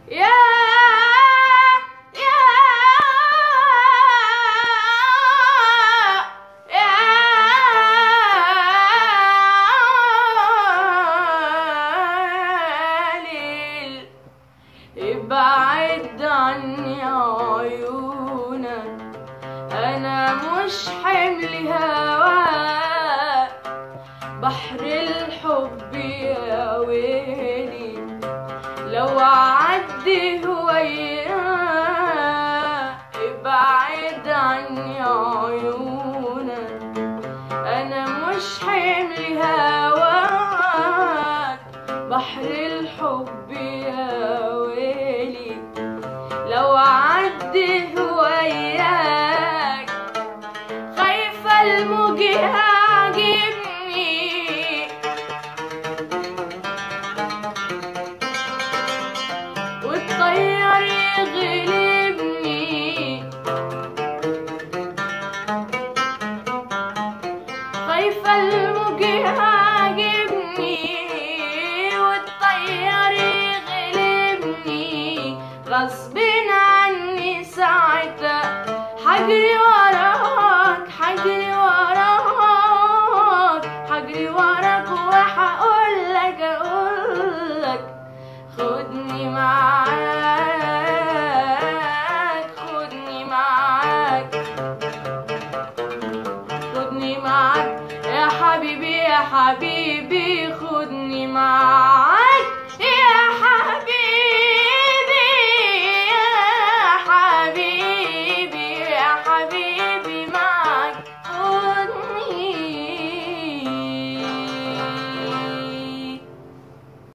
يا يا يا ليل ابعد عني عيونك انا مش حمل هواك بحر الحب يا ويلي لو عدي هويا ابعد عني عيونك انا مش حمل هواك بحر الحب يا ويلي لو عدي هوياك خايفة الموج يهاجمني والطيار يغلبني خايفة الموج يهاجمني والطيار يغلبني غصب عني ساعتها حجري وراك حجري وراك حجري وراك وهقولك اقولك خدني معاك خدني معاك خدني معاك يا حبيبي يا حبيبي خدني معاك